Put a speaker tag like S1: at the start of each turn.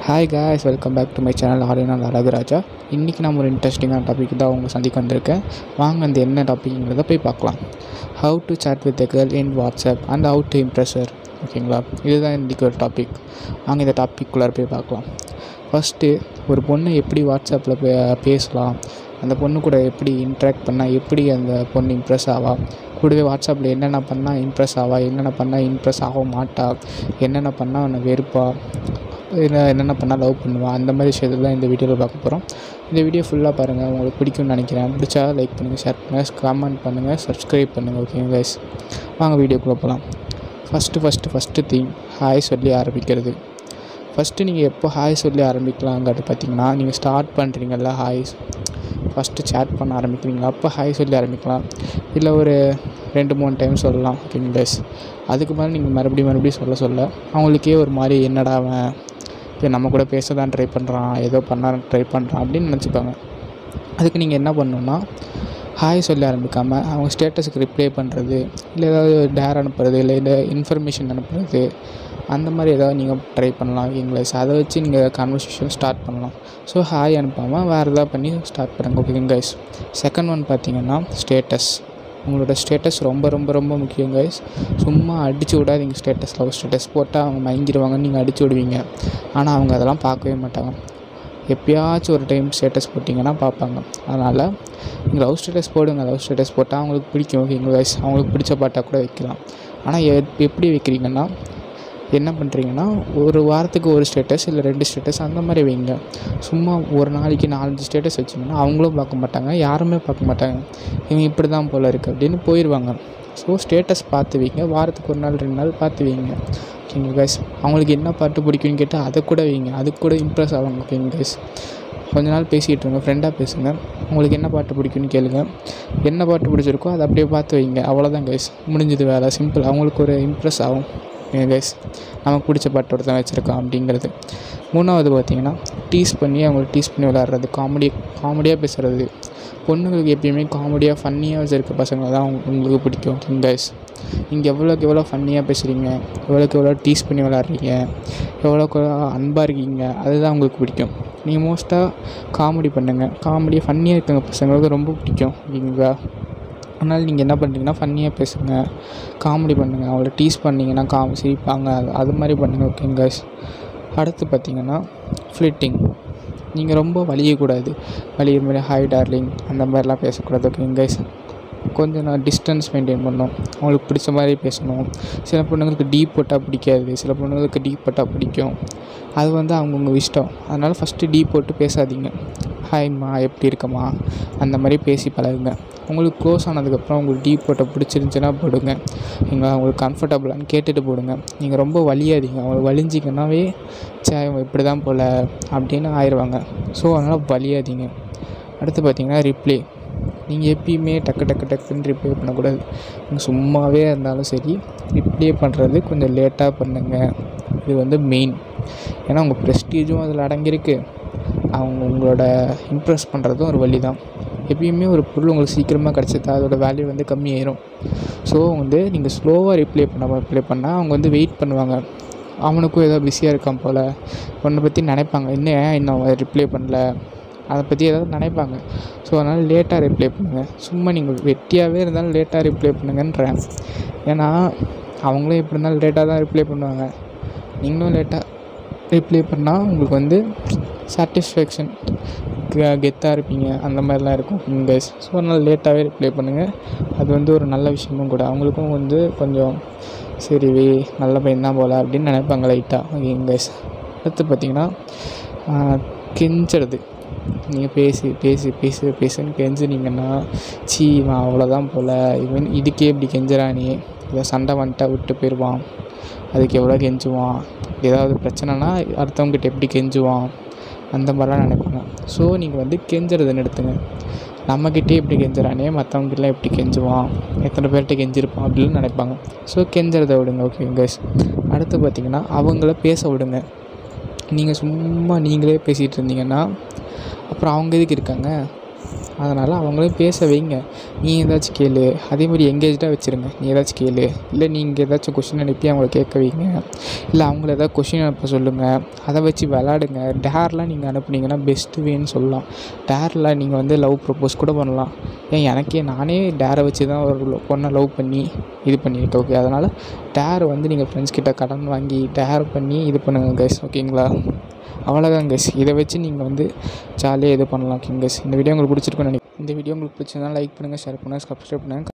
S1: hi guys welcome back to my channel ஆரியனால் அழகுராஜா இன்றைக்கி நான் ஒரு இன்ட்ரெஸ்டிங்கான டாபிக் தான் உங்களை சந்திக்க வந்திருக்கேன் வாங்க அந்த என்ன டாபிக்ங்கிறத போய் பார்க்கலாம் how to chat with the girl in WhatsApp and how to impress ஓகேங்களா இதுதான் இன்றைக்கி ஒரு டாபிக் வாங்க இந்த டாபிக்குள்ளார போய் பார்க்கலாம் ஃபஸ்ட்டு ஒரு பொண்ணை எப்படி வாட்ஸ்அப்பில் பே பேசலாம் அந்த பொண்ணு கூட எப்படி இன்ட்ராக்ட் பண்ணால் எப்படி அந்த பொண்ணு இம்ப்ரெஸ் ஆவா கூடவே வாட்ஸ்அப்பில் என்னென்ன பண்ணால் இம்ப்ரெஸ் ஆவா என்னென்ன பண்ணால் இம்ப்ரெஸ் ஆக மாட்டா என்னென்ன பண்ணால் அவனை வெறுப்பா என்ன என்னென்ன பண்ணால் லவ் பண்ணுவான் அந்த மாதிரி விஷயத்தில் தான் இந்த வீடியோவில் பார்க்க போகிறோம் இந்த வீடியோ ஃபுல்லாக பாருங்கள் உங்களுக்கு பிடிக்கும்னு நினைக்கிறேன் பிடிச்சா லைக் பண்ணுங்கள் ஷேர் பண்ணுங்கள் கமெண்ட் பண்ணுங்கள் சப்ஸ்கிரைப் பண்ணுங்கள் ஓகேங்க கைஸ் வாங்க வீடியோக்குள்ளே போகலாம் first first first thing hi சொல்லி ஆரம்பிக்கிறது ஃபஸ்ட்டு நீங்கள் எப்போ ஹாய் சொல்லி ஆரம்பிக்கலாங்கிறது பார்த்தீங்கன்னா நீங்கள் ஸ்டார்ட் பண்ணுறீங்கல்ல ஹாய் ஃபஸ்ட்டு சேட் பண்ண ஆரம்பிக்கிறீங்களா அப்போ ஹாய் சொல்லி ஆரம்பிக்கலாம் இல்லை ஒரு ரெண்டு மூணு டைம் சொல்லலாம் ஓகேங்க கைஸ் அதுக்கு மேலே நீங்கள் மறுபடியும் மறுபடியும் சொல்ல சொல்ல அவங்களுக்கே ஒரு மாதிரி என்னடா அவன் இப்போ நம்ம கூட பேச தான் ட்ரை பண்ணுறான் ஏதோ பண்ண ட்ரை பண்ணுறான் அப்படின்னு நினச்சிப்பாங்க அதுக்கு நீங்கள் என்ன பண்ணணுன்னா ஹாய் சொல்லி ஆரம்பிக்காமல் அவங்க ஸ்டேட்டஸுக்கு ரிப்ளை பண்ணுறது இல்லை ஏதாவது டேர் அனுப்புறது இல்லை இல்லை இன்ஃபர்மேஷன் அனுப்புறது அந்த மாதிரி ஏதாவது நீங்கள் ட்ரை பண்ணலாம் இங்கிலீஷ் அதை வச்சு நீங்கள் கான்வர்சேஷன் ஸ்டார்ட் பண்ணலாம் ஸோ ஹாய் அனுப்பாமல் வேறு ஏதாவது பண்ணி ஸ்டார்ட் பண்ணுங்க ஓகேங்க கைஸ் செகண்ட் ஒன் பார்த்தீங்கன்னா ஸ்டேட்டஸ் உங்களோட ஸ்டேட்டஸ் ரொம்ப ரொம்ப ரொம்ப முக்கியம் கைஸ் சும்மா அடித்து விடாதீங்க ஸ்டேட்டஸ் லவ் ஸ்டேட்டஸ் போட்டால் அவங்க மயங்கிடுவாங்கன்னு நீங்கள் அடித்து விடுவீங்க ஆனால் அவங்க அதெல்லாம் பார்க்கவே மாட்டாங்க எப்பயாச்சும் ஒரு டைம் ஸ்டேட்டஸ் போட்டிங்கன்னா பார்ப்பாங்க அதனால் நீங்கள் லவ் ஸ்டேட்டஸ் போடுங்க லவ் ஸ்டேட்டஸ் போட்டால் அவங்களுக்கு பிடிக்கும் ஓகேங்களா கைஸ் அவங்களுக்கு பிடிச்ச பாட்டாக கூட வைக்கலாம் ஆனால் எப் எப்படி வைக்கிறீங்கன்னா என்ன பண்ணுறீங்கன்னா ஒரு வாரத்துக்கு ஒரு ஸ்டேட்டஸ் இல்லை ரெண்டு ஸ்டேட்டஸ் அந்த மாதிரி வைங்க சும்மா ஒரு நாளைக்கு நாலஞ்சு ஸ்டேட்டஸ் வச்சிங்கன்னா அவங்களும் பார்க்க மாட்டாங்க யாருமே பார்க்க மாட்டாங்க இவங்க இப்படி தான் போல் இருக்குது அப்படின்னு போயிடுவாங்க ஸோ ஸ்டேட்டஸ் பார்த்து வைங்க வாரத்துக்கு ஒரு நாள் ரெண்டு நாள் பார்த்து வைங்க ஓகேங்க கைஸ் அவங்களுக்கு என்ன பாட்டு பிடிக்கும்னு கேட்டால் அதை கூட வைங்க அதுக்கு கூட இம்ப்ரெஸ் ஆவாங்க ஓகேங்க கைஸ் கொஞ்ச நாள் பேசிகிட்டு இருங்க ஃப்ரெண்டாக பேசுங்க உங்களுக்கு என்ன பாட்டு பிடிக்கும்னு கேளுங்க என்ன பாட்டு பிடிச்சிருக்கோ அதை அப்படியே பார்த்து வைங்க அவ்வளோதான் கைஸ் முடிஞ்சது வேலை சிம்பிள் அவங்களுக்கு ஒரு இம்ப்ரெஸ் ஆகும் ஏன் கைஸ் நமக்கு பிடிச்ச பாட்டு ஒருத்தன் வச்சுருக்கான் அப்படிங்கிறது மூணாவது பார்த்தீங்கன்னா டீஸ் பண்ணி அவங்களை டீஸ் பண்ணி விளாட்றது காமெடி காமெடியாக பேசுகிறது பொண்ணுங்களுக்கு எப்பயுமே காமெடியாக ஃபன்னியாக வச்சுருக்க பசங்களை தான் உங்க- உங்களுக்கு பிடிக்கும் ஓகேங்க கைஸ் நீங்கள் எவ்வளோக்கு எவ்வளோ ஃபன்னியாக பேசுகிறீங்க எவ்வளோக்கு எவ்வளோ டீஸ் பண்ணி விளாட்றீங்க எவ்வளோக்கு எவ்வளோ அன்பாக இருக்கீங்க அதுதான் உங்களுக்கு பிடிக்கும் நீங்கள் மோஸ்ட்டாக காமெடி பண்ணுங்கள் காமெடியாக ஃபன்னியாக இருக்கவங்க பசங்களுக்கு ரொம்ப பிடிக்கும் ஓகேங்களா அதனால் நீங்கள் என்ன பண்ணுறீங்கன்னா ஃபன்னியாக பேசுங்க காமெடி பண்ணுங்கள் அவங்கள டீஸ் பண்ணிங்கன்னா காம் சிரிப்பாங்க அது அது மாதிரி பண்ணுங்கள் ஓகேங்க guys அடுத்து பார்த்தீங்கன்னா ஃப்ளிட்டிங் நீங்கள் ரொம்ப வலியக்கூடாது வலிகிற மாதிரி ஹாய் டார்லிங் அந்த மாதிரிலாம் பேசக்கூடாது ஓகேங்க guys கொஞ்சம் நான் டிஸ்டன்ஸ் மெயின்டைன் பண்ணணும் அவங்களுக்கு பிடிச்ச மாதிரி பேசணும் சில பொண்ணுங்களுக்கு டீப் போட்டால் பிடிக்காது சில பொண்ணுங்களுக்கு டீப் போட்டால் பிடிக்கும் அது வந்து அவங்கவுங்க இஷ்டம் அதனால் ஃபஸ்ட்டு டீப் போட்டு பேசாதீங்க ஹாய்ம்மா எப்படி இருக்கம்மா அந்த மாதிரி பேசி பழகுங்க உங்களுக்கு க்ளோஸ் ஆனதுக்கப்புறம் உங்களுக்கு டீப் போட்ட பிடிச்சிருந்துச்சின்னா போடுங்க நீங்கள் அவங்களுக்கு கம்ஃபர்டபுளான்னு கேட்டுட்டு போடுங்க நீங்கள் ரொம்ப வலியாதீங்க அவங்களுக்கு வலிஞ்சிங்கன்னாவே சே இவங்க இப்படி தான் போல் அப்படின்னு ஆயிடுவாங்க ஸோ அதனால் வலியாதீங்க அடுத்து பார்த்தீங்கன்னா ரிப்ளை நீங்கள் எப்பயுமே டக்கு டக்கு டக்குன்னு ரிப்ளை பண்ணக்கூடாது நீங்கள் சும்மாவே இருந்தாலும் சரி ரிப்ளை பண்ணுறது கொஞ்சம் லேட்டாக பண்ணுங்கள் இது வந்து மெயின் ஏன்னா உங்கள் ப்ரெஸ்டீஜும் அதில் அடங்கியிருக்கு அவங்க உங்களோட இம்ப்ரெஸ் பண்ணுறதும் ஒரு வழி தான் எப்பயுமே ஒரு பொருள் உங்களுக்கு சீக்கிரமாக கிடச்சிட்டா அதோட வேல்யூ வந்து கம்மியாயிரும் ஸோ வந்து நீங்கள் ஸ்லோவாக ரிப்ளை பண்ண ரிப்ளை பண்ணால் அவங்க வந்து வெயிட் பண்ணுவாங்க அவனுக்கும் ஏதோ பிஸியாக இருக்கான் போல் உன்னை பற்றி நினைப்பாங்க இன்னும் ஏன் இன்னும் ரிப்ளை பண்ணல அதை பற்றி ஏதாவது நினைப்பாங்க ஸோ அதனால் லேட்டாக ரிப்ளை பண்ணுங்கள் சும்மா நீங்கள் வெட்டியாகவே இருந்தாலும் லேட்டாக ரிப்ளை பண்ணுங்கன்றேன் ஏன்னா அவங்களும் எப்படி இருந்தாலும் லேட்டாக தான் ரிப்ளை பண்ணுவாங்க நீங்களும் லேட்டாக ரிப்ளை பண்ணால் உங்களுக்கு வந்து சாட்டிஸ்ஃபேக்ஷன் கெத்தாக இருப்பீங்க அந்த மாதிரிலாம் இருக்கும் கைஸ் ஸோ அதனால் லேட்டாகவே ரிப்ளை பண்ணுங்கள் அது வந்து ஒரு நல்ல விஷயமும் கூட அவங்களுக்கும் வந்து கொஞ்சம் சரி வே நல்ல பையன் தான் போல அப்படின்னு நினைப்பாங்க லைட்டாக ஓகே கைஸ் அடுத்து பார்த்தீங்கன்னா கெஞ்சுறது நீங்கள் பேசி பேசி பேசி பேசுன்னு கெஞ்சுனீங்கன்னா சீ இவன் அவ்வளோதான் போல் இவன் இதுக்கே இப்படி கெஞ்சுறானே இவன் சண்டை வந்துட்டா விட்டு போயிடுவான் அதுக்கு எவ்வளோ கெஞ்சுவான் ஏதாவது பிரச்சனைனா அடுத்தவங்ககிட்ட எப்படி கெஞ்சுவான் அந்த மாதிரிலாம் நினைப்பாங்க ஸோ நீங்கள் வந்து கெஞ்சுறதை நிறுத்துங்க நம்மக்கிட்டே எப்படி கெஞ்சுறானே மற்றவங்ககிட்டலாம் எப்படி கெஞ்சுவான் எத்தனை பேர்கிட்ட கெஞ்சிருப்பான் அப்படின்னு நினைப்பாங்க ஸோ கெஞ்சுறதை விடுங்க ஓகே கைஸ் அடுத்து பார்த்தீங்கன்னா அவங்கள பேச விடுங்க நீங்கள் சும்மா நீங்களே பேசிகிட்டு இருந்தீங்கன்னா அப்புறம் அவங்க எதுக்கு இருக்காங்க அதனால் அவங்களையும் பேச வைங்க நீ ஏதாச்சும் கேளு அதே மாதிரி எங்கேஜ்டாக வச்சுருங்க நீ ஏதாச்சும் கேளு இல்லை நீங்கள் ஏதாச்சும் கொஷின் அனுப்பி அவங்கள கேட்க வைங்க இல்லை அவங்கள ஏதாவது கொஷின் அனுப்ப சொல்லுங்கள் அதை வச்சு விளாடுங்க டேர்லாம் நீங்கள் அனுப்புனீங்கன்னா பெஸ்ட்டு வேன்னு சொல்லலாம் டேரில் நீங்கள் வந்து லவ் ப்ரப்போஸ் கூட பண்ணலாம் ஏன் எனக்கே நானே டேரை வச்சு தான் ஒரு பொண்ணை லவ் பண்ணி இது பண்ணியிருக்கேன் ஓகே அதனால் டேர் வந்து நீங்கள் ஃப்ரெண்ட்ஸ் கிட்ட கடன் வாங்கி டேர் பண்ணி இது பண்ணுங்கள் கைஸ் ஓகேங்களா அவ்வளோதான் கைஸ் இதை வச்சு நீங்கள் வந்து ஜாலியாக இது பண்ணலாம் ஓகே கைஸ் இந்த வீடியோ உங்களுக்கு பிடிச்சிருக்குன்னு நினைக்கிறேன் இந்த வீடியோ உங்களுக்கு பிடிச்சிருந்தா லைக் பண்ணுங்கள் ஷேர் பண்ணுங்கள் சப்ஸ்கிரைப் பண்ணுங்கள்